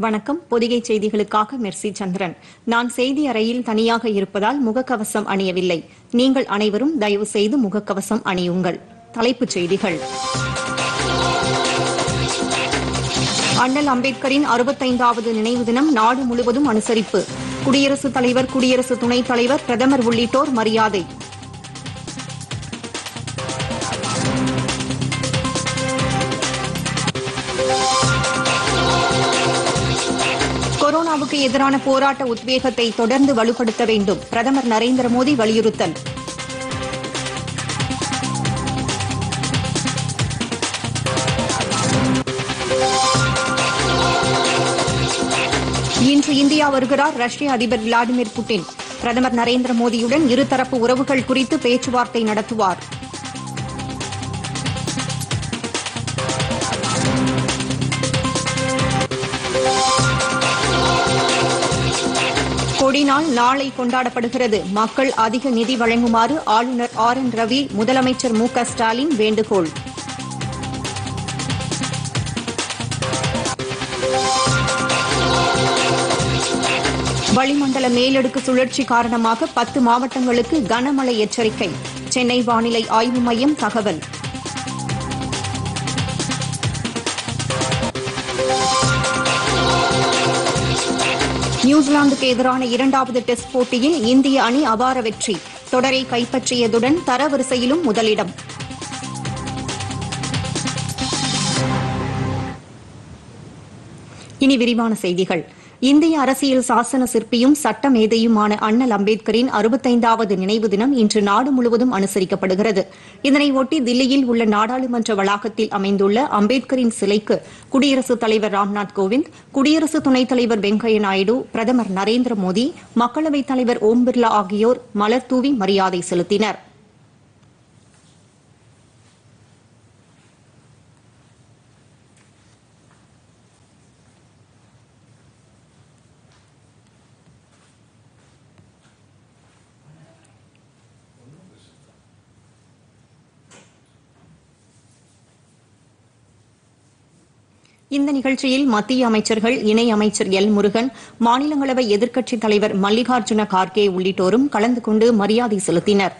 வணக்கம் பொதிகை செய்திகளுக்காக மெர்சி சந்திரன் நான் செய்தி அறையில் தனியாக இருப்பதால் முகக்கவசம் அணியவில்லை நீங்கள் அனைவரும் தயவு செய்து முகக்கவசம் அணியுங்கள் தலைப்புச் செய்திகள் அண்ணல் அம்பேத்கரின் அறுபத்தைந்தாவது நினைவு தினம் நாடு முழுவதும் அனுசரிப்பு குடியரசுத் தலைவர் குடியரசு துணைத் தலைவர் பிரதமர் உள்ளிட்டோர் மரியாதை கொரோனாவுக்கு எதிரான போராட்ட உத்வேகத்தை தொடர்ந்து வலுப்படுத்த வேண்டும் பிரதமர் நரேந்திர மோடி வலியுறுத்தல் இன்று இந்தியா வருகிறார் ரஷ்ய அதிபர் விளாடிமிர் புட்டின் பிரதமர் நரேந்திர மோடியுடன் இருதரப்பு உறவுகள் குறித்து பேச்சுவார்த்தை நடத்துவார் கொடிநாள் நாளை கொண்டாடப்படுகிறது மக்கள் அதிக நிதி வழங்குமாறு ஆளுநர் ஆர் என் ரவி முதலமைச்சர் மு க ஸ்டாலின் வேண்டுகோள் வளிமண்டல மேலடுக்கு சுழற்சி காரணமாக பத்து மாவட்டங்களுக்கு கனமழை எச்சரிக்கை சென்னை வானிலை ஆய்வு மையம் தகவல் நியூசிலாந்துக்கு எதிரான இரண்டாவது டெஸ்ட் போட்டியில் இந்திய அணி அபார வெற்றி தொடரை கைப்பற்றியதுடன் தரவரிசையிலும் முதலிடம் இனி விரிவான செய்திகள் இந்திய அரசியல் சாசன சிற்பியும் சட்ட மேதையுமான அண்ணல் அம்பேத்கரின் அறுபத்தைந்தாவது நினைவு தினம் இன்று நாடு முழுவதும் அனுசரிக்கப்படுகிறது இதனையொட்டி தில்லியில் உள்ள நாடாளுமன்ற வளாகத்தில் அமைந்துள்ள அம்பேத்கரின் சிலைக்கு குடியரசுத் தலைவர் ராம்நாத் கோவிந்த் குடியரசு துணைத் தலைவர் வெங்கையா நாயுடு பிரதமர் நரேந்திர மோடி மக்களவைத் தலைவர் ஓம் பிர்லா ஆகியோர் மலர்தூவி மரியாதை செலுத்தினர் இந்த நிகழ்ச்சியில் மத்திய அமைச்சர்கள் இணை அமைச்சர் எல் முருகன் மாநிலங்களவை எதிர்க்கட்சித் தலைவர் மல்லிகார்ஜுன கார்கே உள்ளிட்டோரும் கலந்து கொண்டு மரியாதை செலுத்தினர்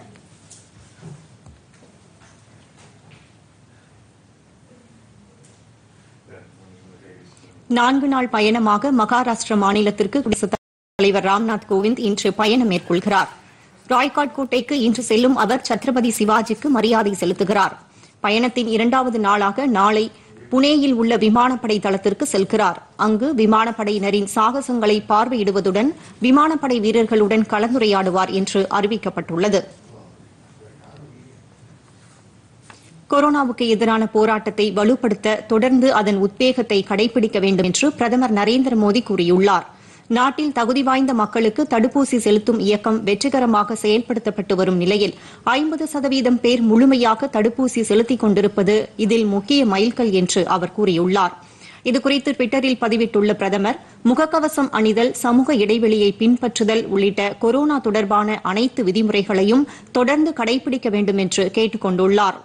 நான்கு நாள் பயணமாக மகாராஷ்டிர மாநிலத்திற்கு குடியரசுத் தலைவர் ராம்நாத் கோவிந்த் இன்று பயணம் மேற்கொள்கிறார் ராய்காட் கோட்டைக்கு இன்று செல்லும் அவர் சத்ரபதி சிவாஜிக்கு மரியாதை செலுத்துகிறார் பயணத்தின் இரண்டாவது நாளாக நாளை புனேயில் உள்ள விமானப்படை தளத்திற்கு செல்கிறார் அங்கு விமானப்படையினரின் சாகசங்களை பார்வையிடுவதுடன் விமானப்படை வீரர்களுடன் கலந்துரையாடுவார் என்று அறிவிக்கப்பட்டுள்ளது கொரோனாவுக்கு எதிரான போராட்டத்தை வலுப்படுத்த தொடர்ந்து அதன் உத்வேகத்தை கடைபிடிக்க வேண்டும் என்று பிரதமர் நரேந்திர மோடி கூறியுள்ளார் நாட்டில் தகுதி வாய்ந்த மக்களுக்கு தடுப்பூசி செலுத்தும் இயக்கம் வெற்றிகரமாக செயல்படுத்தப்பட்டு வரும் நிலையில் ஐம்பது சதவீதம் பேர் முழுமையாக தடுப்பூசி செலுத்திக் கொண்டிருப்பது இதில் முக்கிய மைல்கல் என்று அவர் கூறியுள்ளார் இதுகுறித்து டுவிட்டரில் பதிவிட்டுள்ள பிரதமர் முகக்கவசம் அணிதல் சமூக இடைவெளியை பின்பற்றுதல் உள்ளிட்ட கொரோனா தொடர்பான அனைத்து விதிமுறைகளையும் தொடர்ந்து கடைபிடிக்க வேண்டும் என்று கேட்டுக் கொண்டுள்ளாா்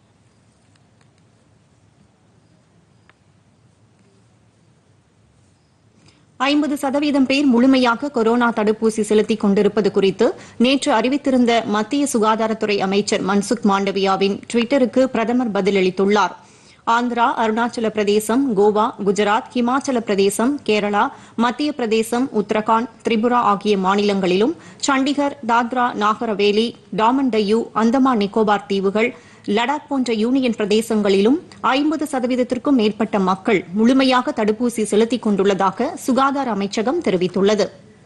ஐம்பது சதவீதம் பேர் முழுமையாக கொரோனா தடுப்பூசி செலுத்திக் கொண்டிருப்பது குறித்து நேற்று அறிவித்திருந்த மத்திய சுகாதாரத்துறை அமைச்சர் மன்சுக் மாண்டவியாவின் டுவிட்டருக்கு பிரதமர் பதிலளித்துள்ளார் ஆந்திரா அருணாச்சல பிரதேசம் கோவா குஜராத் ஹிமாச்சல பிரதேசம் கேரளா மத்திய பிரதேசம் உத்தரகாண்ட் திரிபுரா ஆகிய மாநிலங்களிலும் சண்டிகர் தாத்ரா நாகரவேலி டாமன் டையூ அந்தமான் நிக்கோபார் தீவுகள் லடாக் போன்ற யூனியன் பிரதேசங்களிலும் ஐம்பது சதவீதத்திற்கும் மேற்பட்ட மக்கள் முழுமையாக தடுப்பூசி செலுத்திக் கொண்டுள்ளதாக சுகாதார அமைச்சகம் தெரிவித்துள்ளது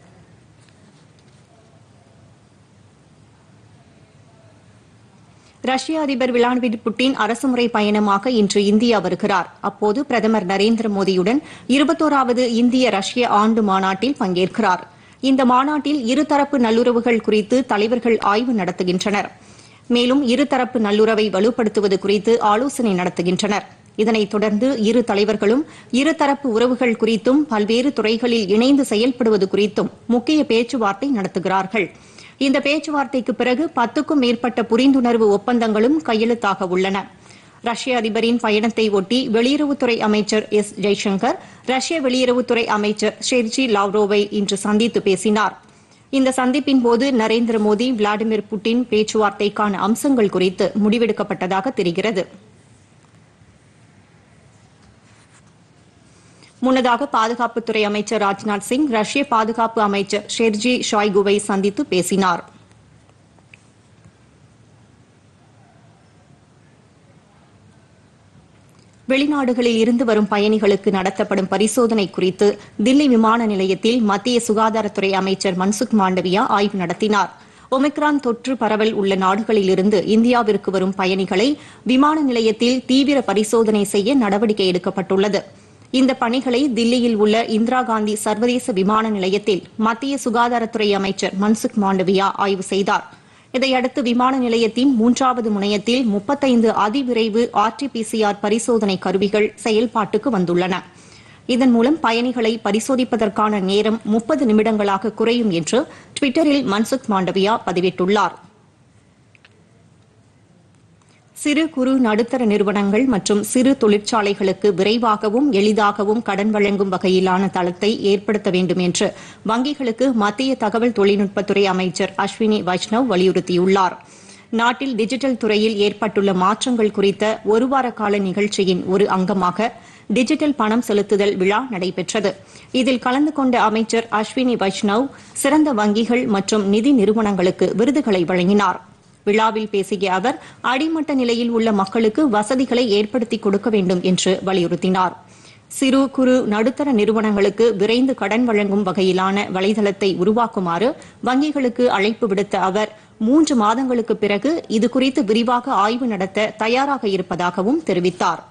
ரஷ்ய அதிபர் விளாடிமிர் புட்டின் அரசுமுறை பயணமாக இன்று இந்தியா வருகிறார் அப்போது பிரதமர் நரேந்திர மோடியுடன் இருபத்தோராவது இந்திய ரஷ்ய ஆண்டு மாநாட்டில் பங்கேற்கிறார் இந்த மாநாட்டில் இருதரப்பு நல்லுறவுகள் குறித்து தலைவர்கள் ஆய்வு நடத்துகின்றனர் மேலும் இருதரப்பு நல்லுறவை வலுப்படுத்துவது குறித்து ஆலோசனை நடத்துகின்றனர் இதனைத் தொடர்ந்து இரு தலைவர்களும் இருதரப்பு உறவுகள் குறித்தும் பல்வேறு துறைகளில் இணைந்து செயல்படுவது குறித்தும் முக்கிய பேச்சுவார்த்தை நடத்துகிறார்கள் இந்த பேச்சுவார்த்தைக்கு பிறகு பத்துக்கும் மேற்பட்ட புரிந்துணர்வு ஒப்பந்தங்களும் கையெழுத்தாக உள்ளன ரஷ்ய அதிபரின் பயணத்தை ஒட்டி வெளியுறவுத்துறை அமைச்சர் எஸ் ஜெய்சங்கர் ரஷ்ய வெளியுறவுத்துறை அமைச்சர் ஷெர்ஜி லாவ்ரோவை இன்று சந்தித்து பேசினார் இந்த சந்திப்பின் போது நரேந்திர மோடி விளாடிமிர் புட்டின் பேச்சுவார்த்தைக்கான அம்சங்கள் குறித்து முடிவெடுக்கப்பட்டதாக தெரிகிறது முன்னதாக பாதுகாப்புத்துறை அமைச்சர் ராஜ்நாத் சிங் ரஷ்ய பாதுகாப்பு அமைச்சர் ஷெர்ஜி ஷாய்குவை சந்தித்து பேசினார் வெளிநாடுகளில் இருந்து வரும் பயணிகளுக்கு நடத்தப்படும் பரிசோதனை குறித்து தில்லி விமான நிலையத்தில் மத்திய சுகாதாரத்துறை அமைச்சர் மன்சுக் மாண்டவியா ஆய்வு நடத்தினார் ஒமிக்ரான் தொற்று பரவல் உள்ள நாடுகளிலிருந்து இந்தியாவிற்கு வரும் பயணிகளை விமான நிலையத்தில் தீவிர பரிசோதனை செய்ய நடவடிக்கை எடுக்கப்பட்டுள்ளது இந்த பணிகளை தில்லியில் உள்ள இந்திரா காந்தி சர்வதேச விமான நிலையத்தில் மத்திய சுகாதாரத்துறை அமைச்சர் மன்சுக் மாண்டவியா ஆய்வு செய்தார் இதையடுத்து விமான நிலையத்தின் மூன்றாவது முனையத்தில் முப்பத்தைந்து அதிவிரைவு ஆர்டிபிசிஆர் பரிசோதனை கருவிகள் செயல்பாட்டுக்கு வந்துள்ளன இதன் மூலம் பயணிகளை பரிசோதிப்பதற்கான நேரம் முப்பது நிமிடங்களாக குறையும் என்று டுவிட்டரில் மன்சுக் மாண்டவியா பதிவிட்டுள்ளார் சிறு குறு நடுத்தர நிறுவனங்கள் மற்றும் சிறு தொழிற்சாலைகளுக்கு விரைவாகவும் எளிதாகவும் கடன் வழங்கும் வகையிலான தளத்தை ஏற்படுத்த வேண்டும் என்று வங்கிகளுக்கு மத்திய தகவல் தொழில்நுட்பத்துறை அமைச்சர் அஸ்வினி வைஷ்ணவ் வலியுறுத்தியுள்ளார் நாட்டில் டிஜிட்டல் துறையில் ஏற்பட்டுள்ள மாற்றங்கள் குறித்த ஒருவார கால நிகழ்ச்சியின் ஒரு அங்கமாக டிஜிட்டல் பணம் செலுத்துதல் விழா நடைபெற்றது இதில் கலந்து கொண்ட அமைச்சர் அஸ்வினி வைஷ்ணவ் சிறந்த வங்கிகள் மற்றும் நிதி நிறுவனங்களுக்கு விருதுகளை வழங்கினார் விழாவில் பேசிய அவர் அடிமட்ட நிலையில் உள்ள மக்களுக்கு வசதிகளை ஏற்படுத்தி கொடுக்க வேண்டும் என்று வலியுறுத்தினார் சிறு குறு நடுத்தர நிறுவனங்களுக்கு விரைந்து கடன் வழங்கும் வகையிலான வலைதளத்தை உருவாக்குமாறு வங்கிகளுக்கு அழைப்பு விடுத்த அவர் மூன்று மாதங்களுக்கு பிறகு இதுகுறித்து விரிவாக ஆய்வு நடத்த தயாராக இருப்பதாகவும் தெரிவித்தார்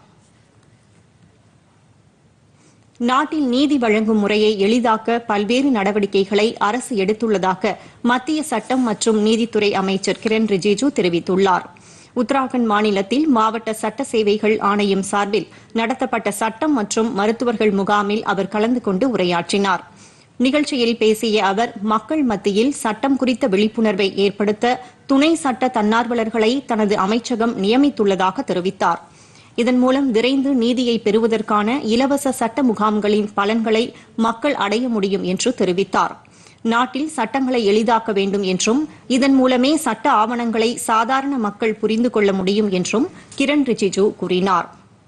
நாட்டில் நீதி வழங்கும் முறையை எளிதாக்க பல்வேறு நடவடிக்கைகளை அரசு எடுத்துள்ளதாக மத்திய சட்டம் மற்றும் நீதித்துறை அமைச்சர் கிரண் ரிஜிஜு தெரிவித்துள்ளார் உத்தராகண்ட் மாநிலத்தில் மாவட்ட சட்ட சேவைகள் ஆணையம் சார்பில் நடத்தப்பட்ட சட்டம் மற்றும் மருத்துவர்கள் முகாமில் அவர் கலந்து கொண்டு உரையாற்றினார் நிகழ்ச்சியில் பேசிய அவர் மக்கள் மத்தியில் சட்டம் குறித்த விழிப்புணர்வை ஏற்படுத்த துணை சட்ட தன்னார்வலர்களை தனது அமைச்சகம் நியமித்துள்ளதாக தெரிவித்தார் இதன் மூலம் விரைந்து நீதியை பெறுவதற்கான இலவச சட்ட முகாம்களின் பலன்களை மக்கள் அடைய முடியும் என்று தெரிவித்தார் நாட்டில் சட்டங்களை எளிதாக்க வேண்டும் என்றும் இதன் மூலமே சட்ட ஆவணங்களை சாதாரண மக்கள் புரிந்து கொள்ள முடியும் என்றும் கிரண் ரிஜிஜு கூறினார்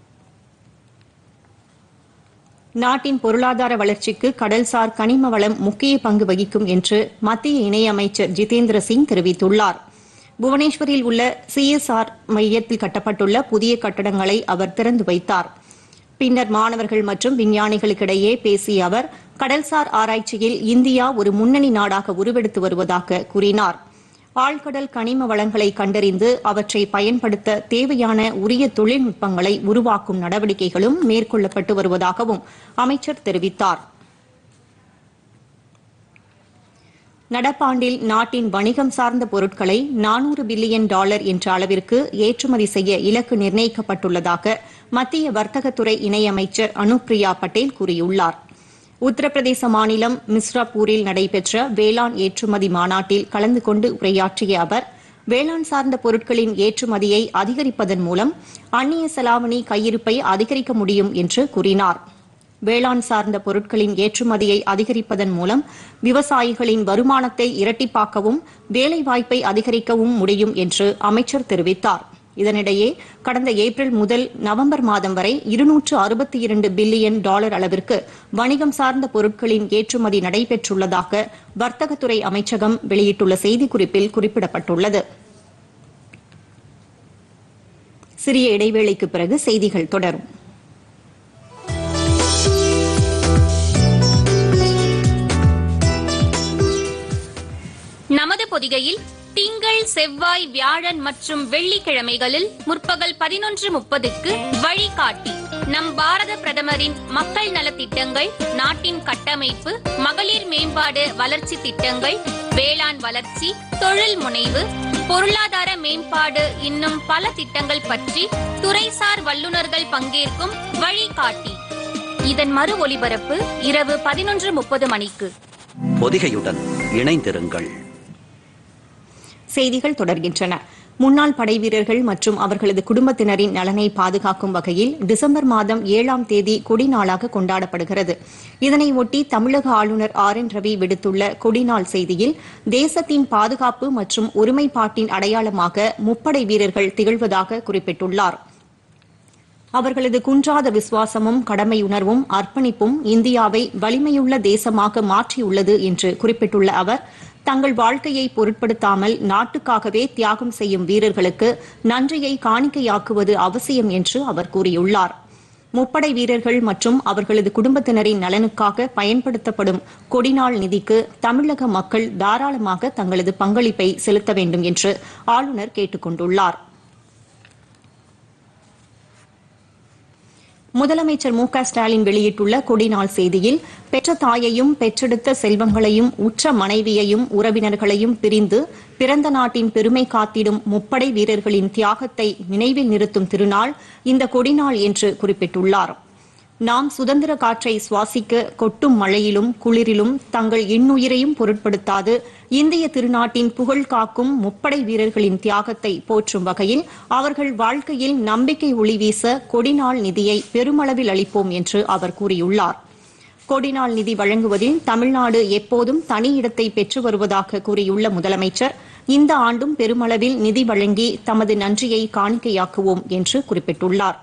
நாட்டின் பொருளாதார வளர்ச்சிக்கு கடல்சார் கனிம வளம் முக்கிய பங்கு வகிக்கும் என்று மத்திய இணையமைச்சர் ஜிதேந்திர சிங் தெரிவித்துள்ளார் புவனேஸ்வரில் உள்ள சிஎஸ்ஆர் மையத்தில் கட்டப்பட்டுள்ள புதிய கட்டடங்களை அவர் திறந்து வைத்தார் பின்னர் மாணவர்கள் மற்றும் விஞ்ஞானிகளுக்கிடையே பேசிய அவர் கடல்சார் ஆராய்ச்சியில் இந்தியா ஒரு முன்னணி நாடாக உருவெடுத்து வருவதாக கூறினார் ஆழ்கடல் கனிம வளங்களை கண்டறிந்து அவற்றை பயன்படுத்த தேவையான உரிய தொழில்நுட்பங்களை உருவாக்கும் நடவடிக்கைகளும் மேற்கொள்ளப்பட்டு வருவதாகவும் அமைச்சர் தெரிவித்தார் நடப்பாண்டில் நாட்டின் வணிகம் சார்ந்த பொருட்களை நானூறு பில்லியன் டாலர் என்ற அளவிற்கு ஏற்றுமதி செய்ய இலக்கு நிர்ணயிக்கப்பட்டுள்ளதாக மத்திய வர்த்தகத்துறை இணையமைச்சர் அனுப்பிரியா பட்டேல் கூறியுள்ளார் உத்தரப்பிரதேச மாநிலம் மிஸ்ராப்பூரில் நடைபெற்ற வேளாண் ஏற்றுமதி மாநாட்டில் கலந்து கொண்டு உரையாற்றிய அவர் வேளாண் சார்ந்த பொருட்களின் ஏற்றுமதியை அதிகரிப்பதன் மூலம் அந்நிய செலாவணி கையிருப்பை அதிகரிக்க முடியும் என்று கூறினார் வேளாண் சார்ந்த பொருட்களின் ஏற்றுமதியை அதிகரிப்பதன் மூலம் விவசாயிகளின் வருமானத்தை இரட்டிப்பாக்கவும் வேலைவாய்ப்பை அதிகரிக்கவும் முடியும் என்று அமைச்சர் தெரிவித்தார் இதனிடையே கடந்த ஏப்ரல் முதல் நவம்பர் மாதம் வரை இருநூற்று அறுபத்தி இரண்டு பில்லியன் டாலர் அளவிற்கு வணிகம் சார்ந்த பொருட்களின் ஏற்றுமதி நடைபெற்றுள்ளதாக வர்த்தகத்துறை அமைச்சகம் வெளியிட்டுள்ள செய்திக்குறிப்பில் குறிப்பிடப்பட்டுள்ளது சிறிய இடைவேளைக்கு பிறகு செய்திகள் தொடரும் நமது பொதிகையில் திங்கள் செவ்வாய் வியாழன் மற்றும் வெள்ளிக்கிழமைகளில் முற்பகல் பதினொன்று முப்பதுக்கு வழிகாட்டி நம் பாரத பிரதமரின் மக்கள் நலத்திட்டங்கள் நாட்டின் கட்டமைப்பு மகளிர் மேம்பாடு வளர்ச்சி திட்டங்கள் வேளாண் வளர்ச்சி தொழில் முனைவு பொருளாதார மேம்பாடு இன்னும் பல திட்டங்கள் பற்றி துறைசார் வல்லுநர்கள் பங்கேற்கும் வழிகாட்டி இதன் மறு ஒலிபரப்பு இரவு பதினொன்று முப்பது மணிக்கு பொதிகையுடன் இணைந்திருங்கள் செய்திகள் தொடர்கின்றன முன்னாள் படைவீரர்கள் மற்றும் அவர்களது குடும்பத்தினரின் நலனை பாதுகாக்கும் வகையில் டிசம்பர் மாதம் ஏழாம் தேதி கொடிநாளாக கொண்டாடப்படுகிறது இதனையொட்டி தமிழக ஆளுநர் ஆர் என் ரவி விடுத்துள்ள கொடிநாள் செய்தியில் தேசத்தின் பாதுகாப்பு மற்றும் ஒருமைப்பாட்டின் அடையாளமாக முப்படை வீரர்கள் திகழ்வதாக குறிப்பிட்டுள்ளார் அவர்களது குன்றாத விசுவாசமும் கடமையுணர்வும் அர்ப்பணிப்பும் இந்தியாவை வலிமையுள்ள தேசமாக மாற்றியுள்ளது என்று குறிப்பிட்டுள்ள அவர் தங்கள் வாழ்க்கையை பொருட்படுத்தாமல் நாட்டுக்காகவே தியாகம் செய்யும் வீரர்களுக்கு நன்றியை காணிக்கையாக்குவது அவசியம் என்று அவர் கூறியுள்ளார் முப்படை வீரர்கள் மற்றும் அவர்களது குடும்பத்தினரின் நலனுக்காக பயன்படுத்தப்படும் கொடிநாள் நிதிக்கு தமிழக மக்கள் தாராளமாக தங்களது பங்களிப்பை செலுத்த வேண்டும் என்று ஆளுநர் கேட்டுக் கொண்டுள்ளார் முதலமைச்சர் மு க ஸ்டாலின் வெளியிட்டுள்ள கொடிநாள் செய்தியில் பெற்ற தாயையும் பெற்றெடுத்த செல்வங்களையும் உற்ற மனைவியையும் உறவினர்களையும் பிரிந்து பிறந்த நாட்டின் பெருமை காத்திடும் முப்படை வீரர்களின் தியாகத்தை நினைவில் நிறுத்தும் திருநாள் இந்த கொடிநாள் என்று குறிப்பிட்டுள்ளார் நாம் சுதந்திர காற்றை சுவாசிக்க கொட்டும் மழையிலும் குளிரிலும் தங்கள் இன்னுயிரையும் பொருட்படுத்தாது இந்திய திருநாட்டின் புகழ் காக்கும் முப்படை வீரர்களின் தியாகத்தை போற்றும் வகையில் அவர்கள் வாழ்க்கையில் நம்பிக்கை ஒளி வீச கொடிநாள் நிதியை பெருமளவில் அளிப்போம் என்று அவர் கூறியுள்ளார் கொடிநாள் நிதி வழங்குவதில் தமிழ்நாடு எப்போதும் தனி இடத்தை பெற்று வருவதாக கூறியுள்ள முதலமைச்சர் இந்த ஆண்டும் பெருமளவில் நிதி வழங்கி தமது நன்றியை காணிக்கையாக்குவோம் என்று குறிப்பிட்டுள்ளார்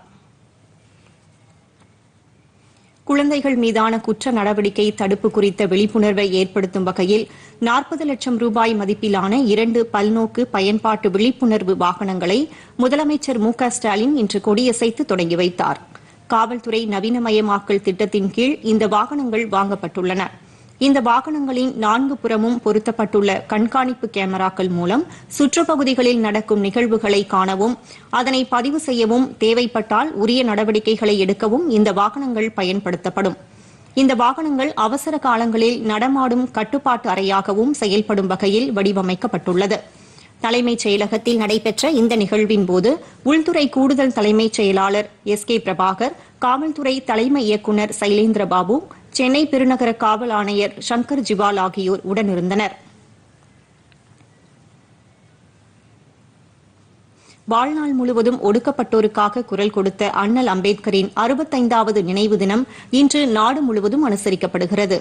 குழந்தைகள் மீதான குற்ற நடவடிக்கை தடுப்பு குறித்த விழிப்புணர்வை ஏற்படுத்தும் வகையில் நாற்பது லட்சம் ரூபாய் மதிப்பிலான இரண்டு பல்நோக்கு பயன்பாட்டு விழிப்புணர்வு வாகனங்களை முதலமைச்சர் மு க ஸ்டாலின் இன்று கொடியசைத்து தொடங்கி வைத்தார் காவல்துறை நவீனமயமாக்கல் திட்டத்தின் கீழ் இந்த வாகனங்கள் வாங்கப்பட்டுள்ளன இந்த வாகனங்களின் நான்கு புறமும் பொருத்தப்பட்டுள்ள கண்காணிப்பு கேமராக்கள் மூலம் சுற்றுப்பகுதிகளில் நடக்கும் நிகழ்வுகளை காணவும் அதனை பதிவு செய்யவும் தேவைப்பட்டால் உரிய நடவடிக்கைகளை எடுக்கவும் இந்த வாகனங்கள் பயன்படுத்தப்படும் இந்த வாகனங்கள் அவசர காலங்களில் நடமாடும் கட்டுப்பாட்டு அறையாகவும் செயல்படும் வகையில் வடிவமைக்கப்பட்டுள்ளது தலைமைச் செயலகத்தில் நடைபெற்ற இந்த நிகழ்வின் போது உள்துறை கூடுதல் தலைமைச் செயலாளர் எஸ் கே பிரபாகர் காவல்துறை தலைமை இயக்குநர் சைலேந்திர பாபு சென்னை பெருநகர காவல் ஆணையர் சங்கர் ஜிவால் ஆகியோர் உடனிருந்தனர் வாழ்நாள் முழுவதும் ஒடுக்கப்பட்டோருக்காக குரல் கொடுத்த அண்ணல் அம்பேத்கரின் அறுபத்தைந்தாவது நினைவு தினம் இன்று நாடு முழுவதும் அனுசரிக்கப்படுகிறது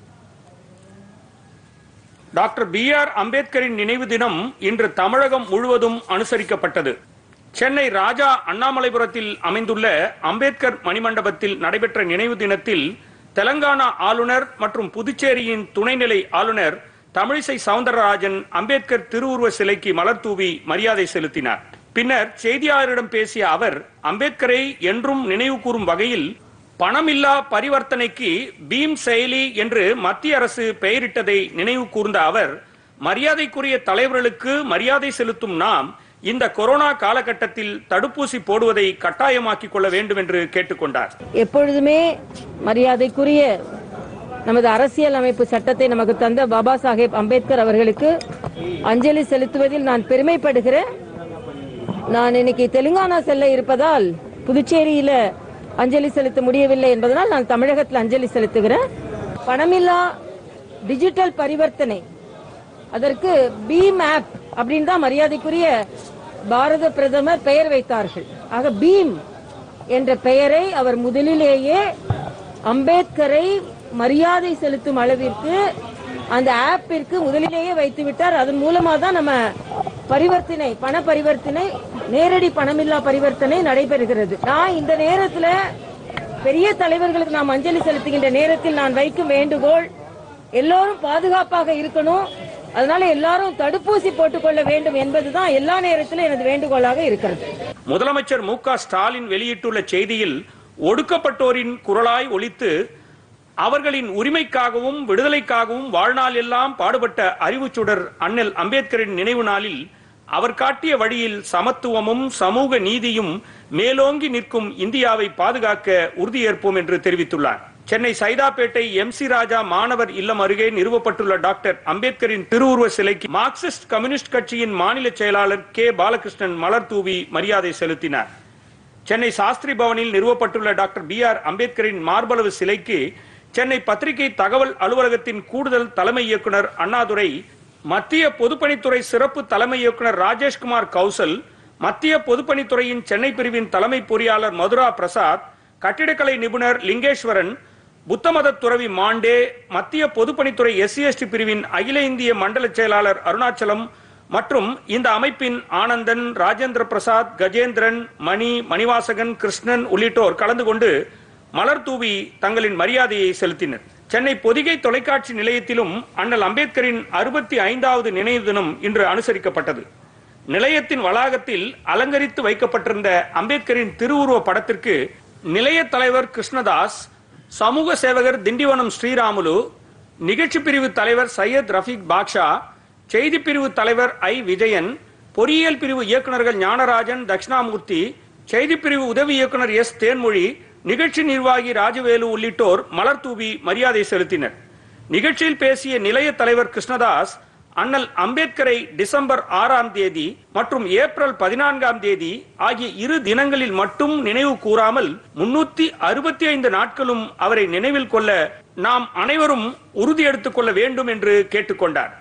டாக்டர் பி ஆர் அம்பேத்கரின் நினைவு தினம் இன்று தமிழகம் முழுவதும் அனுசரிக்கப்பட்டது சென்னை ராஜா அண்ணாமலைபுரத்தில் அமைந்துள்ள அம்பேத்கர் மணிமண்டபத்தில் நடைபெற்ற நினைவு தினத்தில் தெலங்கானா ஆளுநர் மற்றும் புதுச்சேரியின் துணைநிலை ஆளுநர் தமிழிசை சவுந்தரராஜன் அம்பேத்கர் திருவுருவ சிலைக்கு மலர் தூவி மரியாதை செலுத்தினார் பின்னர் செய்தியாளரிடம் பேசிய அவர் அம்பேத்கரை என்றும் நினைவு கூறும் வகையில் பணமில்லா பரிவர்த்தனைக்கு பீம் செயலி என்று மத்திய அரசு பெயரிட்டதை நினைவு கூர்ந்த அவர் மரியாதைக்குரிய தலைவர்களுக்கு மரியாதை செலுத்தும் நாம் இந்த கொரோனா காலகட்டத்தில் தடுப்பூசி போடுவதை கட்டாயமாக்கிக் கொள்ள வேண்டும் என்று கேட்டுக்கொண்டார் எப்பொழுதுமே மரியாதைக்குரிய நமது அரசியல் அமைப்பு சட்டத்தை நமக்கு தந்த பாபா சாஹேப் அம்பேத்கர் அவர்களுக்கு அஞ்சலி செலுத்துவதில் நான் பெருமைப்படுகிறேன் நான் இன்னைக்கு தெலுங்கானா செல்ல இருப்பதால் புதுச்சேரியில அஞ்சலி செலுத்த முடியவில்லை என்பதனால் நான் தமிழகத்தில் அஞ்சலி செலுத்துகிறேன் பணமில்லா டிஜிட்டல் பரிவர்த்தனை அதற்கு பீம் ஆப் அப்படின்னு தான் மரியாதைக்குரிய பாரத பிரதமர் பெயர் வைத்தார்கள் ஆக பீம் என்ற பெயரை அவர் முதலிலேயே அம்பேத்கரை மரியாதை செலுத்தும் அளவிற்கு அந்த ஆப்பிற்கு முதலிலேயே வைத்து விட்டார் அதன் மூலமா தான் நம்ம பரிவர்த்தனை பண பரிவர்த்தனை நேரடி பணமில்லா பரிவர்த்தனை நடைபெறுகிறது நான் இந்த நேரத்துல பெரிய தலைவர்களுக்கு நாம் அஞ்சலி செலுத்துகின்ற நேரத்தில் நான் வைக்கும் வேண்டுகோள் எல்லோரும் பாதுகாப்பாக இருக்கணும் அதனால எல்லாரும் தடுப்பூசி போட்டுக்கொள்ள வேண்டும் என்பதுதான் எல்லா நேரத்திலும் எனது வேண்டுகோளாக இருக்கிறது முதலமைச்சர் மு க ஸ்டாலின் வெளியிட்டுள்ள செய்தியில் ஒடுக்கப்பட்டோரின் குரலாய் ஒலித்து அவர்களின் உரிமைக்காகவும் விடுதலைக்காகவும் வாழ்நாள் எல்லாம் பாடுபட்ட அறிவுச்சுடர் அண்ணல் அம்பேத்கரின் நினைவு நாளில் அவர் காட்டிய வழியில் சமத்துவமும் சமூக நீதியும் மேலோங்கி நிற்கும் இந்தியாவை பாதுகாக்க உறுதியேற்போம் என்று தெரிவித்துள்ளார் சென்னை சைதாப்பேட்டை எம் சி ராஜா மாணவர் இல்லம் அருகே நிறுவப்பட்டுள்ள டாக்டர் அம்பேத்கரின் திருவுருவ சிலைக்கு மார்க்சிஸ்ட் கம்யூனிஸ்ட் கட்சியின் மாநில செயலாளர் கே பாலகிருஷ்ணன் மலர் தூவி மரியாதை செலுத்தினார் சென்னை சாஸ்திரி பவனில் நிறுவப்பட்டுள்ள டாக்டர் பி ஆர் அம்பேத்கரின் மார்பளவு சிலைக்கு சென்னை பத்திரிகை தகவல் அலுவலகத்தின் கூடுதல் தலைமை இயக்குனர் அண்ணாதுரை மத்திய பொதுப்பணித்துறை சிறப்பு தலைமை இயக்குனர் ராஜேஷ்குமார் கௌசல் மத்திய பொதுப்பணித்துறையின் சென்னை பிரிவின் தலைமை பொறியாளர் மதுரா பிரசாத் கட்டிடக்கலை நிபுணர் லிங்கேஸ்வரன் புத்தமத துறவி மாண்டே மத்திய பொதுப்பணித்துறை எஸ்சி எஸ்டி பிரிவின் அகில இந்திய மண்டல செயலாளர் அருணாச்சலம் மற்றும் இந்த அமைப்பின் ஆனந்தன் ராஜேந்திர பிரசாத் கஜேந்திரன் மணி மணிவாசகன் கிருஷ்ணன் உள்ளிட்டோர் கலந்து கொண்டு மலர் தூவி தங்களின் மரியாதையை செலுத்தினர் சென்னை பொதிகை தொலைக்காட்சி நிலையத்திலும் அண்ணல் அம்பேத்கரின் அறுபத்தி ஐந்தாவது நினைவு தினம் இன்று அனுசரிக்கப்பட்டது நிலையத்தின் வளாகத்தில் அலங்கரித்து வைக்கப்பட்டிருந்த அம்பேத்கரின் திருவுருவ படத்திற்கு நிலைய தலைவர் கிருஷ்ணதாஸ் சமூக சேவகர் திண்டிவனம் ஸ்ரீராமுலு நிகழ்ச்சி பிரிவு தலைவர் சையத் ரஃபீக் பாக்ஷா செய்தி பிரிவு தலைவர் ஐ விஜயன் பொறியியல் பிரிவு இயக்குநர்கள் ஞானராஜன் தட்சிணாமூர்த்தி செய்தி பிரிவு உதவி இயக்குனர் எஸ் தேன்மொழி நிகழ்ச்சி நிர்வாகி ராஜவேலு உள்ளிட்டோர் மலர் தூவி மரியாதை செலுத்தினர் நிகழ்ச்சியில் பேசிய நிலைய தலைவர் கிருஷ்ணதாஸ் அண்ணல் அம்பேத்கரை டிசம்பர் ஆறாம் தேதி மற்றும் ஏப்ரல் பதினான்காம் தேதி ஆகிய இரு தினங்களில் மட்டும் நினைவு கூறாமல் முன்னூத்தி அறுபத்தி ஐந்து நாட்களும் அவரை நினைவில் கொள்ள நாம் அனைவரும் உறுதி எடுத்துக் கொள்ள வேண்டும் என்று கேட்டுக்கொண்டார்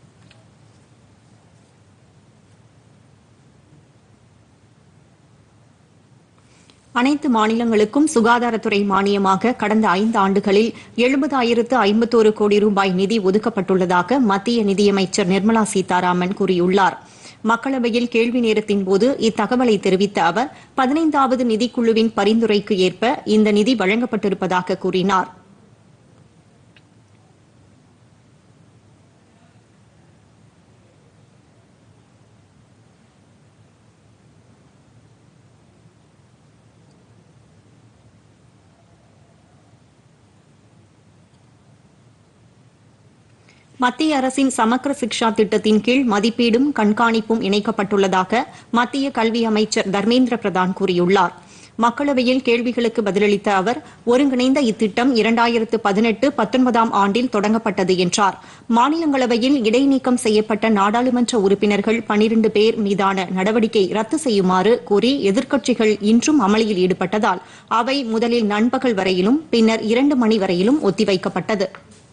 அனைத்து மாநிலங்களுக்கும் சுகாதாரத்துறை மானியமாக கடந்த ஐந்து ஆண்டுகளில் எழுபதாயிரத்து ஐம்பத்தோரு கோடி ரூபாய் நிதி ஒதுக்கப்பட்டுள்ளதாக மத்திய நிதியமைச்சர் நிர்மலா சீதாராமன் கூறியுள்ளார் மக்களவையில் கேள்வி நேரத்தின் போது இத்தகவலை தெரிவித்த அவர் பதினைந்தாவது நிதிக்குழுவின் பரிந்துரைக்கு ஏற்ப இந்த நிதி வழங்கப்பட்டிருப்பதாக கூறினார் மத்திய அரசின் சமக்கர சிக்ஷா திட்டத்தின் கீழ் மதிப்பீடும் கண்காணிப்பும் இணைக்கப்பட்டுள்ளதாக மத்திய கல்வி அமைச்சர் தர்மேந்திர பிரதான் கூறியுள்ளார் மக்களவையில் கேள்விகளுக்கு பதிலளித்த அவர் ஒருங்கிணைந்த இத்திட்டம் இரண்டாயிரத்து பதினெட்டு பத்தொன்பதாம் ஆண்டில் தொடங்கப்பட்டது என்றார் மாநிலங்களவையில் இடைநீக்கம் செய்யப்பட்ட நாடாளுமன்ற உறுப்பினர்கள் பனிரண்டு பேர் மீதான நடவடிக்கை ரத்து செய்யுமாறு கோரி எதிர்க்கட்சிகள் இன்றும் அமளியில் ஈடுபட்டதால் அவை முதலில் நண்பகல் வரையிலும் பின்னர் இரண்டு மணி வரையிலும் ஒத்திவைக்கப்பட்டது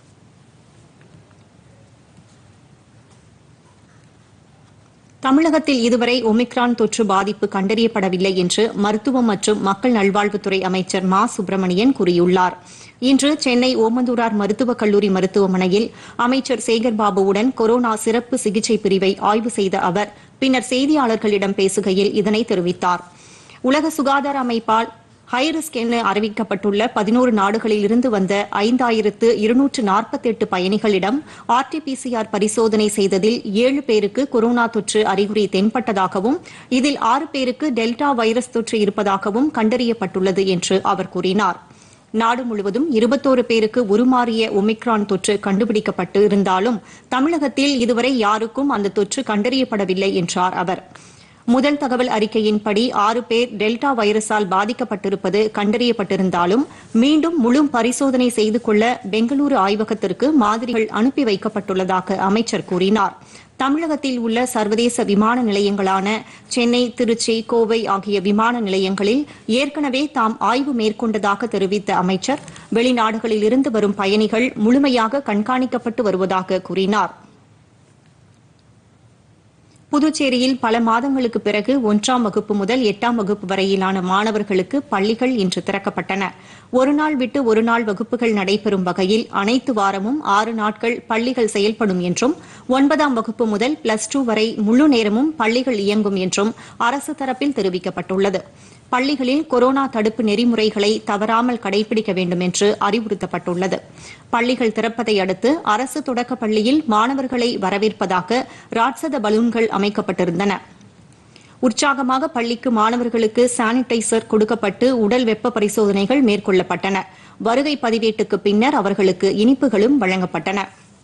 தமிழகத்தில் இதுவரை ஒமிக்ரான் தொற்று பாதிப்பு கண்டறியப்படவில்லை என்று மருத்துவம் மற்றும் மக்கள் நல்வாழ்வுத்துறை அமைச்சர் மா சுப்பிரமணியன் கூறியுள்ளார் இன்று சென்னை ஓமந்தூரார் மருத்துவக் கல்லூரி மருத்துவமனையில் அமைச்சர் சேகர் பாபுவுடன் கொரோனா சிறப்பு சிகிச்சை பிரிவை ஆய்வு செய்த அவர் பின்னர் செய்தியாளர்களிடம் பேசுகையில் இதனை தெரிவித்தார் உலக சுகாதார அமைப்பால் ஹைரிஸ்க் என அறிவிக்கப்பட்டுள்ள பதினோரு நாடுகளில் இருந்து வந்த ஐந்தாயிரத்து இருநூற்று நாற்பத்தி எட்டு பயணிகளிடம் ஆர்டிபிசிஆர் பரிசோதனை செய்ததில் ஏழு பேருக்கு கொரோனா தொற்று அறிகுறி தென்பட்டதாகவும் இதில் ஆறு பேருக்கு டெல்டா வைரஸ் தொற்று இருப்பதாகவும் கண்டறியப்பட்டுள்ளது என்று அவர் கூறினார் நாடு முழுவதும் இருபத்தோரு பேருக்கு உருமாறிய ஒமிக்ரான் தொற்று கண்டுபிடிக்கப்பட்டு இருந்தாலும் தமிழகத்தில் இதுவரை யாருக்கும் அந்த தொற்று கண்டறியப்படவில்லை என்றார் அவர் முதல் தகவல் அறிக்கையின்படி ஆறு பேர் டெல்டா வைரஸால் பாதிக்கப்பட்டிருப்பது கண்டறியப்பட்டிருந்தாலும் மீண்டும் முழு பரிசோதனை செய்து கொள்ள பெங்களூரு ஆய்வகத்திற்கு மாதிரிகள் அனுப்பி வைக்கப்பட்டுள்ளதாக அமைச்சர் கூறினார் தமிழகத்தில் உள்ள சர்வதேச விமான நிலையங்களான சென்னை திருச்சி கோவை ஆகிய விமான நிலையங்களில் ஏற்கனவே தாம் ஆய்வு மேற்கொண்டதாக தெரிவித்த அமைச்சர் வெளிநாடுகளில் இருந்து வரும் பயணிகள் முழுமையாக கண்காணிக்கப்பட்டு வருவதாக கூறினார் புதுச்சேரியில் பல மாதங்களுக்கு பிறகு ஒன்றாம் வகுப்பு முதல் எட்டாம் வகுப்பு வரையிலான மாணவர்களுக்கு பள்ளிகள் இன்று திறக்கப்பட்டன ஒருநாள் விட்டு ஒருநாள் வகுப்புகள் நடைபெறும் வகையில் அனைத்து வாரமும் ஆறு நாட்கள் பள்ளிகள் செயல்படும் என்றும் ஒன்பதாம் வகுப்பு முதல் பிளஸ் டூ வரை முழு நேரமும் பள்ளிகள் இயங்கும் என்றும் அரசு தரப்பில் தெரிவிக்கப்பட்டுள்ளது பள்ளிகளில் கொரோனா தடுப்பு நெறிமுறைகளை தவறாமல் கடைபிடிக்க வேண்டும் என்று அறிவுறுத்தப்பட்டுள்ளது பள்ளிகள் திறப்பதை அடுத்து அரசு தொடக்கப் பள்ளியில் மாணவர்களை வரவேற்பதாக ராட்சத பலூன்கள் அமைக்கப்பட்டிருந்தன உற்சாகமாக பள்ளிக்கு மாணவர்களுக்கு சானிடைசர் கொடுக்கப்பட்டு உடல் வெப்ப பரிசோதனைகள் மேற்கொள்ளப்பட்டன வருகை பதிவேட்டுக்கு பின்னர் அவர்களுக்கு இனிப்புகளும் வழங்கப்பட்டன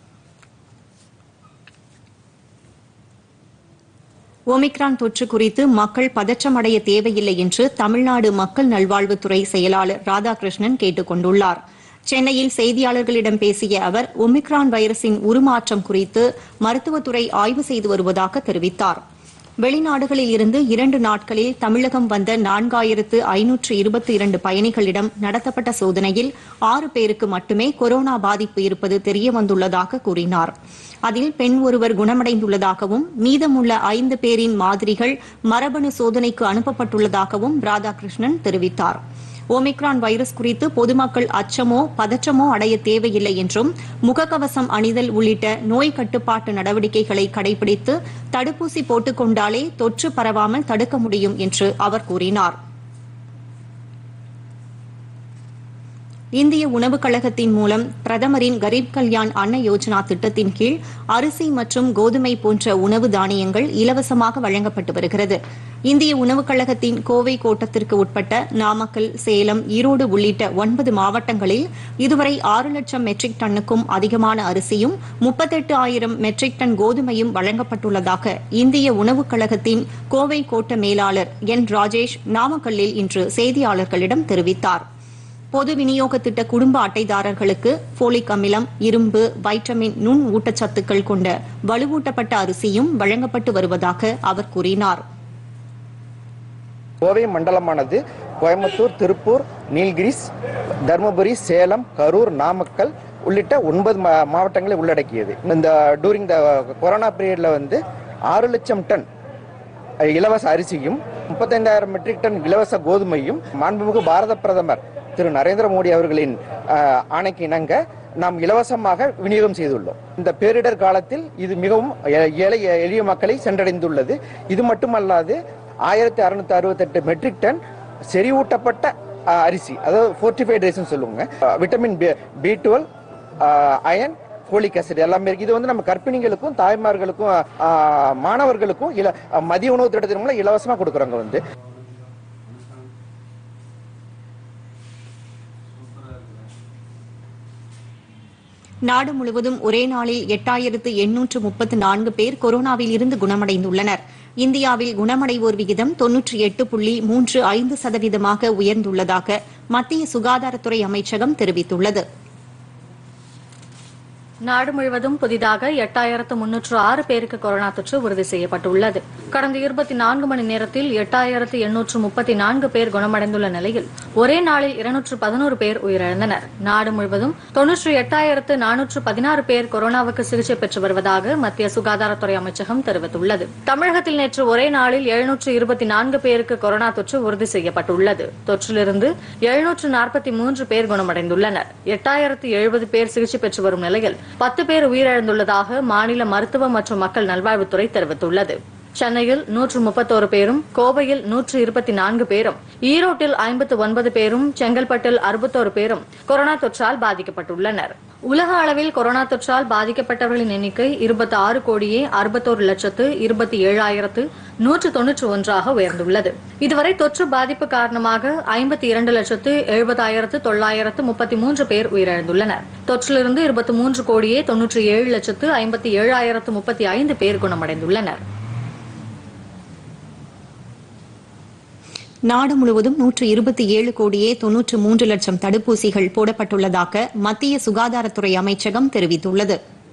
ஒமிக்ரான் தொற்று குறித்து மக்கள் பதற்றமடைய தேவையில்லை என்று தமிழ்நாடு மக்கள் நல்வாழ்வுத்துறை செயலாளர் ராதாகிருஷ்ணன் கேட்டுக் கொண்டுள்ளார் சென்னையில் செய்தியாளர்களிடம் பேசிய அவர் ஒமிக்ரான் வைரஸின் உருமாற்றம் குறித்து மருத்துவத்துறை ஆய்வு செய்து வருவதாக தெரிவித்தார் வெளிநாடுகளில் இருந்து இரண்டு நாட்களில் தமிழகம் வந்த நான்காயிரத்து ஐநூற்று இருபத்தி இரண்டு பயணிகளிடம் நடத்தப்பட்ட சோதனையில் ஆறு பேருக்கு மட்டுமே கொரோனா பாதிப்பு இருப்பது தெரியவந்துள்ளதாக கூறினார் அதில் பெண் ஒருவர் குணமடைந்துள்ளதாகவும் மீதமுள்ள ஐந்து பேரின் மாதிரிகள் மரபணு சோதனைக்கு அனுப்பப்பட்டுள்ளதாகவும் ராதாகிருஷ்ணன் தெரிவித்தார் ஒமிக்ரான் வைரஸ் குறித்து பொதுமக்கள் அச்சமோ பதற்றமோ அடைய தேவையில்லை என்றும் முகக்கவசம் அணிதல் உள்ளிட்ட நோய் கட்டுப்பாட்டு நடவடிக்கைகளை கடைபிடித்து தடுப்பூசி போட்டுக் கொண்டாலே தொற்று பரவாமல் தடுக்க முடியும் என்று அவர் கூறினார் இந்திய உணவுக் கழகத்தின் மூலம் பிரதமரின் கரீப் கல்யாண் அன்ன யோஜனா திட்டத்தின் கீழ் அரிசி மற்றும் கோதுமை போன்ற உணவு தானியங்கள் இலவசமாக வழங்கப்பட்டு வருகிறது இந்திய உணவுக் கழகத்தின் கோவை கோட்டத்திற்கு உட்பட்ட நாமக்கல் சேலம் ஈரோடு உள்ளிட்ட ஒன்பது மாவட்டங்களில் இதுவரை ஆறு லட்சம் மெட்ரிக் டன்னுக்கும் அதிகமான அரிசியும் முப்பத்தெட்டு ஆயிரம் மெட்ரிக் டன் கோதுமையும் வழங்கப்பட்டுள்ளதாக இந்திய உணவுக் கழகத்தின் கோவை கோட்ட மேலாளர் என் ராஜேஷ் நாமக்கல்லில் இன்று செய்தியாளர்களிடம் தெரிவித்தாா் பொது விநியோக திட்ட குடும்ப அட்டைதாரர்களுக்கு போலிக் அமிலம் இரும்பு வைட்டமின் நுண் ஊட்டச்சத்துக்கள் கொண்ட வலுவூட்டப்பட்ட அரிசியும் வழங்கப்பட்டு வருவதாக அவர் கூறினார் கோவை மண்டலமானது கோயம்புத்தூர் திருப்பூர் நீல்கிரிஸ் தருமபுரி சேலம் கரூர் நாமக்கல் உள்ளிட்ட ஒன்பது மா- மாவட்டங்களை உள்ளடக்கியது இந்த டூரிங் த கொரோனா பீரியட்ல வந்து ஆறு லட்சம் டன் இலவச அரிசியும் முப்பத்தைந்தாயிரம் மெட்ரிக் டன் இலவச கோதுமையும் மாண்புமிகு பாரத பிரதமர் திரு நரேந்திர மோடி அவர்களின் அஹ், ஆணைக்கு இணங்க நாம் இலவசமாக விநியோகம் செய்துள்ளோம் இந்த பேரிடர் காலத்தில் இது மிகவும் ஏ- ஏழை எளிய மக்களை சென்றடைந்துள்ளது இது மட்டுமல்லாது ஆயிரத்தி அறுநூத்தி அறுபத்தெட்டு மெட்ரிக் டன் செறிவூட்டப்பட்ட அஹ், அரிசி அதாவது ஃபோர்டிஃபைட் ரைஸ்னு சொல்லுவாங்க அஹ், vitamin B twelve iron folic acid எல்லாமே இருக்கு இது வந்து நம்ம கர்ப்பிணிகளுக்கும் தாய்மார்களுக்கும் அஹ், மாணவர்களுக்கும் இல மதிய உணவு திட்டத்தின் மூலம் இலவசமா கொடுக்குறாங்க வந்து நாடு முழுவதும் ஒரே நாளில் எட்டாயிரத்து எண்ணூற்று முப்பத்து நான்கு பேர் கொரோனாவில் இருந்து குணமடைந்துள்ளனர் இந்தியாவில் குணமடைவோர் விகிதம் தொன்னூற்றி எட்டு புள்ளி மூன்று ஐந்து சதவீதமாக உயர்ந்துள்ளதாக மத்திய சுகாதாரத்துறை அமைச்சகம் தெரிவித்துள்ளது நாடு முழுவதும் புதிதாக எட்டாயிரத்து முன்னூற்று ஆறு பேருக்கு கொரோனா தொற்று உறுதி செய்யப்பட்டுள்ளது கடந்த இருபத்தி நான்கு மணி நேரத்தில் எட்டாயிரத்து எண்ணூற்று முப்பத்தி நான்கு பேர் குணமடைந்துள்ள நிலையில் ஒரே நாளில் இருநூற்று பதினோரு பேர் உயிரிழந்தனர் நாடு முழுவதும் தொன்னூற்றி எட்டாயிரத்து நானூற்று பதினாறு பேர் கொரோனாவுக்கு சிகிச்சை பெற்று வருவதாக மத்திய சுகாதாரத்துறை அமைச்சகம் தெரிவித்துள்ளது தமிழகத்தில் நேற்று ஒரே நாளில் எழுநூற்று இருபத்தி நான்கு பேருக்கு கொரோனா தொற்று உறுதி செய்யப்பட்டுள்ளது தொற்றிலிருந்து எழுநூற்று நாற்பத்தி மூன்று பேர் குணமடைந்துள்ளனர் எட்டாயிரத்து எழுபது பேர் சிகிச்சை பெற்று வரும் நிலையில் பத்து பேர் உயிரிழந்துள்ளதாக மாநில மருத்துவ மற்றும் மக்கள் நல்வாழ்வுத்துறை தெரிவித்துள்ளது சென்னையில் நூற்று முப்பத்தோரு பேரும் கோவையில் நூற்று இருபத்தி நான்கு பேரும் ஈரோட்டில் ஐம்பத்து ஒன்பது பேரும் செங்கல்பட்டில் அறுபத்தோரு பேரும் கொரோனா தொற்றால் பாதிக்கப்பட்டுள்ளனர் உலக அளவில் கொரோனா தொற்றால் பாதிக்கப்பட்டவர்களின் எண்ணிக்கை இருபத்தி ஆறு கோடியே அறுபத்தோரு லட்சத்து இருபத்தி ஏழாயிரத்து நூற்று தொன்னூற்று ஒன்றாக உயர்ந்துள்ளது இதுவரை தொற்று பாதிப்பு காரணமாக ஐம்பத்தி இரண்டு லட்சத்து எழுபதாயிரத்து தொள்ளாயிரத்து முப்பத்தி மூன்று பேர் உயிரிழந்துள்ளனர் தொற்றிலிருந்து இருபத்தி மூன்று கோடியே தொன்னூற்றி ஏழு லட்சத்து ஐம்பத்தி ஏழாயிரத்து முப்பத்தி ஐந்து பேர் குணமடைந்துள்ளனர் நாடு முழுவதும் நூற்று இருபத்தி ஏழு கோடியே தொன்னூற்று மூன்று லட்சம் தடுப்பூசிகள் போடப்பட்டுள்ளதாக மத்திய சுகாதாரத்துறை அமைச்சகம் தெரிவித்துள்ளது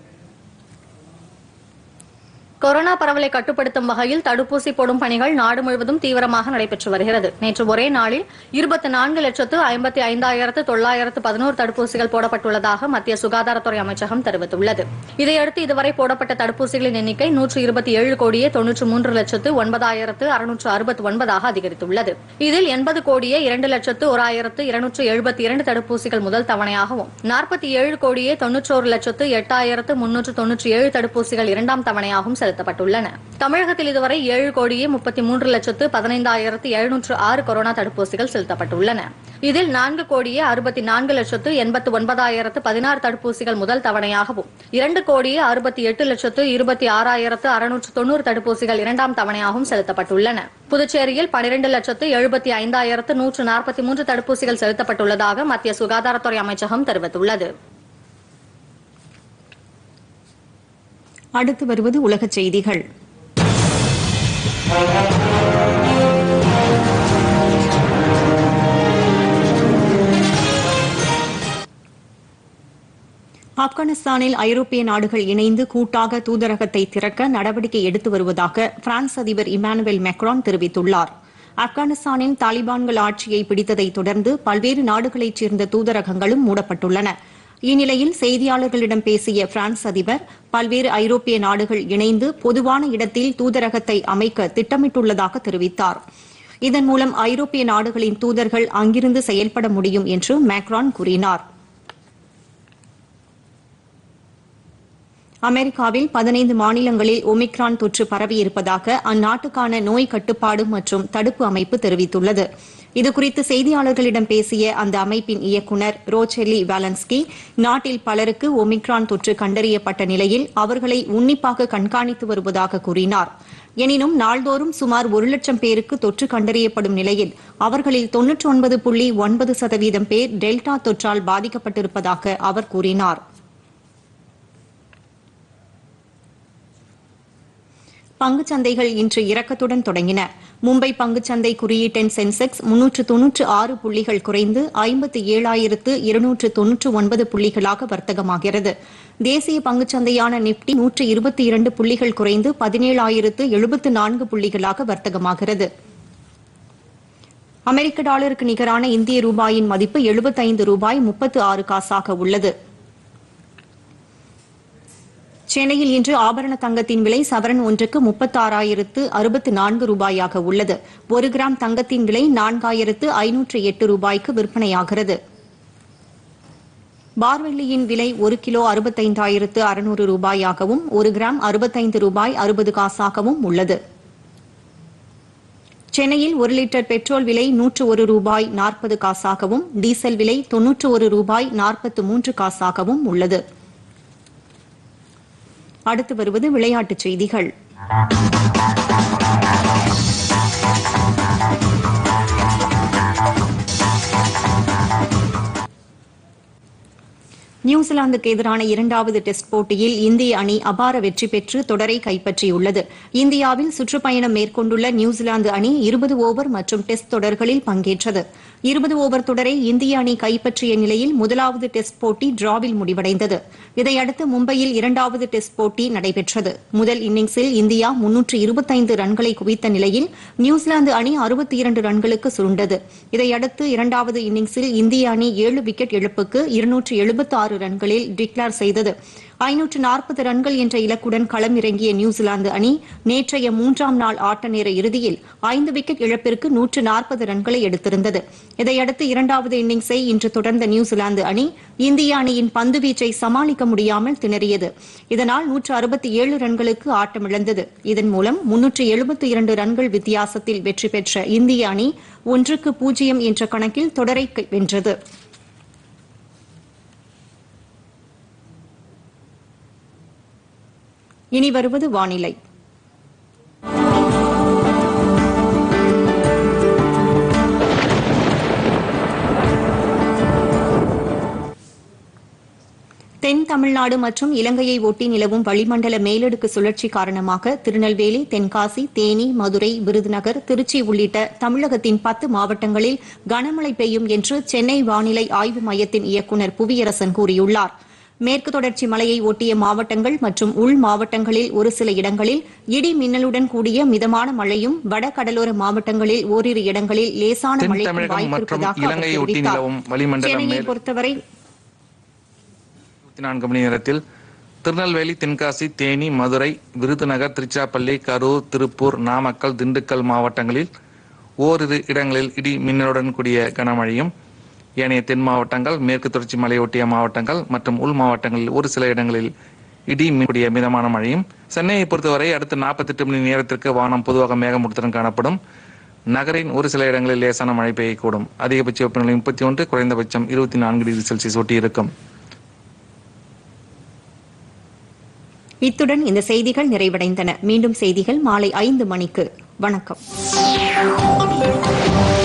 கொரோனா பரவலை கட்டுப்படுத்தும் வகையில் தடுப்பூசி போடும் பணிகள் நாடு முழுவதும் தீவிரமாக நடைபெற்று வருகிறது நேற்று ஒரே நாளில் இருபத்தி நான்கு லட்சத்து ஐம்பத்தி ஐந்தாயிரத்து தொள்ளாயிரத்து பதினோரு தடுப்பூசிகள் போடப்பட்டுள்ளதாக மத்திய சுகாதாரத்துறை அமைச்சகம் தெரிவித்துள்ளது இதையடுத்து இதுவரை போடப்பட்ட தடுப்பூசிகளின் எண்ணிக்கை நூற்று இருபத்தி ஏழு கோடியே தொன்னூற்று மூன்று லட்சத்து ஒன்பதாயிரத்து அறுநூற்று அறுபத்தி ஒன்பதாக அதிகரித்துள்ளது இதில் எண்பது கோடியே இரண்டு லட்சத்து ஓராயிரத்து இருநூற்று எழுபத்தி இரண்டு தடுப்பூசிகள் முதல் தவணையாகவும் நாற்பத்தி ஏழு கோடியே தொன்னூற்றோரு லட்சத்து எட்டாயிரத்து முன்னூற்று தொன்னூற்றி ஏழு தடுப்பூசிகள் இரண்டாம் தவணையாகவும் செலுத்தப்பட்டுள்ளன தமிழகத்தில் இதுவரை ஏழு கோடியே முப்பத்தி மூன்று லட்சத்து பதினைந்தாயிரத்து எழுநூற்று ஆறு கொரோனா தடுப்பூசிகள் செலுத்தப்பட்டுள்ளன இதில் நான்கு கோடியே அறுபத்தி நான்கு லட்சத்து எண்பத்து ஒன்பதாயிரத்து பதினாறு தடுப்பூசிகள் முதல் தவணையாகவும் இரண்டு கோடியே அறுபத்தி எட்டு லட்சத்து இருபத்தி ஆறாயிரத்து அறுநூற்று தொண்ணூறு தடுப்பூசிகள் இரண்டாம் தவணையாகவும் செலுத்தப்பட்டுள்ளன புதுச்சேரியில் பனிரெண்டு லட்சத்து எழுபத்தி ஐந்தாயிரத்து நூற்று நாற்பத்தி மூன்று தடுப்பூசிகள் செலுத்தப்பட்டுள்ளதாக மத்திய சுகாதாரத்துறை அமைச்சகம் தெரிவித்துள்ளது அடுத்து வருவது உலகச் செய்திகள் ஆப்கானிஸ்தானில் ஐரோப்பிய நாடுகள் இணைந்து கூட்டாக தூதரகத்தை திறக்க நடவடிக்கை எடுத்து வருவதாக பிரான்ஸ் அதிபர் இமானுவேல் மேக்ரான் தெரிவித்துள்ளார் ஆப்கானிஸ்தானில் தாலிபான்கள் ஆட்சியை பிடித்ததை தொடர்ந்து பல்வேறு நாடுகளைச் சேர்ந்த தூதரகங்களும் மூடப்பட்டுள்ளன இந்நிலையில் செய்தியாளர்களிடம் பேசிய பிரான்ஸ் அதிபர் பல்வேறு ஐரோப்பிய நாடுகள் இணைந்து பொதுவான இடத்தில் தூதரகத்தை அமைக்க திட்டமிட்டுள்ளதாக தெரிவித்தார் இதன் மூலம் ஐரோப்பிய நாடுகளின் தூதர்கள் அங்கிருந்து செயல்பட முடியும் என்று மேக்ரான் கூறினார் அமெரிக்காவில் பதினைந்து மாநிலங்களில் ஒமிக்ரான் தொற்று பரவியிருப்பதாக அந்நாட்டுக்கான நோய் கட்டுப்பாடு மற்றும் தடுப்பு அமைப்பு தெரிவித்துள்ளது இதுகுறித்து செய்தியாளர்களிடம் பேசிய அந்த அமைப்பின் இயக்குநர் ரோச்செல்லி வாலன்ஸ்கி நாட்டில் பலருக்கு ஒமிக்ரான் தொற்று கண்டறியப்பட்ட நிலையில் அவர்களை உன்னிப்பாக கண்காணித்து வருவதாக கூறினார் எனினும் நாள்தோறும் சுமார் ஒரு லட்சம் பேருக்கு தொற்று கண்டறியப்படும் நிலையில் அவர்களில் தொன்னூற்றி ஒன்பது புள்ளி ஒன்பது சதவீதம் பேர் டெல்டா தொற்றால் பாதிக்கப்பட்டிருப்பதாக அவர் கூறினார் பங்குச் சந்தைகள் இன்று இறக்கத்துடன் தொடங்கின மும்பை பங்குச்சந்தை குறியீட்டெண் சென்செக்ஸ் முன்னூற்று தொன்னூற்று ஆறு புள்ளிகள் குறைந்து ஐம்பத்தி ஏழாயிரத்து இருநூற்று தொன்னூற்று ஒன்பது புள்ளிகளாக வர்த்தகமாகிறது தேசிய பங்குச்சந்தையான நிப்டி நூற்று இருபத்தி இரண்டு புள்ளிகள் குறைந்து பதினேழாயிரத்து எழுபத்து நான்கு புள்ளிகளாக வர்த்தகமாகிறது அமெரிக்க டாலருக்கு நிகரான இந்திய ரூபாயின் மதிப்பு எழுபத்தைந்து ரூபாய் முப்பத்து ஆறு காசாக உள்ளது சென்னையில் இன்று ஆபரண தங்கத்தின் விலை சவரன் ஒன்றுக்கு முப்பத்தாறாயிரத்து அறுபத்து நான்கு ரூபாயாக உள்ளது ஒரு கிராம் தங்கத்தின் விலை நான்காயிரத்து ஐநூற்று எட்டு ரூபாய்க்கு விற்பனையாகிறது பார்வெள்ளியின் விலை ஒரு கிலோ அறுபத்தைந்தாயிரத்து அறுநூறு ரூபாயாகவும் ஒரு கிராம் அறுபத்தைந்து ரூபாய் அறுபது காசாகவும் உள்ளது சென்னையில் ஒரு லிட்டர் பெட்ரோல் விலை நூற்று ஒரு ரூபாய் நாற்பது காசாகவும் டீசல் விலை தொன்னூற்று ஒரு ரூபாய் நாற்பத்து மூன்று காசாகவும் உள்ளது அடுத்து வருவது விளையாட்டுச் செய்திகள் நியூசிலாந்துக்கு எதிரான இரண்டாவது டெஸ்ட் போட்டியில் இந்திய அணி அபார வெற்றி பெற்று தொடரை கைப்பற்றியுள்ளது இந்தியாவில் சுற்றுப்பயணம் மேற்கொண்டுள்ள நியூசிலாந்து அணி இருபது ஓவர் மற்றும் டெஸ்ட் தொடர்களில் பங்கேற்றது இருபது ஓவர் தொடரை இந்திய அணி கைப்பற்றிய நிலையில் முதலாவது டெஸ்ட் போட்டி டிராவில் முடிவடைந்தது இதையடுத்து மும்பையில் இரண்டாவது டெஸ்ட் போட்டி நடைபெற்றது முதல் இன்னிங்ஸில் இந்தியா முன்னூற்று இருபத்தைந்து ரன்களை குவித்த நிலையில் நியூசிலாந்து அணி அறுபத்தி இரண்டு ரன்களுக்கு சுருண்டது இதையடுத்து இரண்டாவது இன்னிங்ஸில் இந்திய அணி ஏழு விக்கெட் இழப்புக்கு இருநூற்று எழுபத்தி ஆறு ரன்களில் டிக்ளேர் செய்தது ஐநூற்று நாற்பது ரன்கள் என்ற இலக்குடன் களமிறங்கிய நியூசிலாந்து அணி நேற்றைய மூன்றாம் நாள் ஆட்ட நேர இறுதியில் ஐந்து விக்கெட் இழப்பிற்கு நூற்று நாற்பது ரன்களை எடுத்திருந்தது இதையடுத்து இரண்டாவது இன்னிங்ஸை இன்று தொடர்ந்த நியூசிலாந்து அணி இந்திய அணியின் பந்துவீச்சை சமாளிக்க முடியாமல் திணறியது இதனால் நூற்று அறுபத்தி ஏழு ரன்களுக்கு ஆட்டமிழந்தது இதன் மூலம் முன்னூற்று எழுபத்தி இரண்டு ரன்கள் வித்தியாசத்தில் வெற்றி பெற்ற இந்திய அணி ஒன்றுக்கு பூஜ்ஜியம் என்ற கணக்கில் தொடரை வென்றது இனி வருவது வானிலை தென் தமிழ்நாடு மற்றும் இலங்கையை ஒட்டி நிலவும் வளிமண்டல மேலடுக்கு சுழற்சி காரணமாக திருநெல்வேலி தென்காசி தேனி மதுரை விருதுநகர் திருச்சி உள்ளிட்ட தமிழகத்தின் பத்து மாவட்டங்களில் கனமழை பெய்யும் என்று சென்னை வானிலை ஆய்வு மையத்தின் இயக்குநர் புவியரசன் கூறியுள்ளார் மேற்கு தொடர்ச்சி மலையை ஒட்டிய மாவட்டங்கள் மற்றும் உள் மாவட்டங்களில் ஒரு சில இடங்களில் இடி மின்னலுடன் கூடிய மிதமான மழையும் வட கடலோர மாவட்டங்களில் ஓரிரு இடங்களில் லேசான தென் மழைக்கு தமிழகம் வாய்ப்பு மற்றும் இருப்பதாக அவர் இலங்கையை ஒட்டி தெரிவித்தார் நிலவும் வளிமண்டல சென்னையை மேல் பொறுத்தவரை இருபத்தி நான்கு மணி நேரத்தில் திருநெல்வேலி தென்காசி தேனி மதுரை விருதுநகர் திருச்சிராப்பள்ளி கரூர் திருப்பூர் நாமக்கல் திண்டுக்கல் மாவட்டங்களில் ஓரிரு இடங்களில் இடி மின்னலுடன் கூடிய கனமழையும் ஏனைய தென் மாவட்டங்கள் மேற்கு தொடர்ச்சி மலையொட்டிய மாவட்டங்கள் மற்றும் உள் மாவட்டங்களில் ஒரு சில இடங்களில் இடி மின் கூடிய மிதமான மழையும் சென்னையை பொறுத்தவரை அடுத்த நாற்பத்தெட்டு மணி நேரத்திற்கு வானம் பொதுவாக மேகமூட்டத்துடன் காணப்படும் நகரின் ஒரு சில இடங்களில் லேசான மழை பெய்யக்கூடும் அதிகபட்ச வெப்பநிலை முப்பத்தி ஒன்று குறைந்தபட்சம் இருபத்தி நான்கு டிகிரி செல்சியஸ் ஒட்டி இருக்கும் இத்துடன் இந்த செய்திகள் நிறைவடைந்தன மீண்டும் செய்திகள் மாலை ஐந்து மணிக்கு வணக்கம்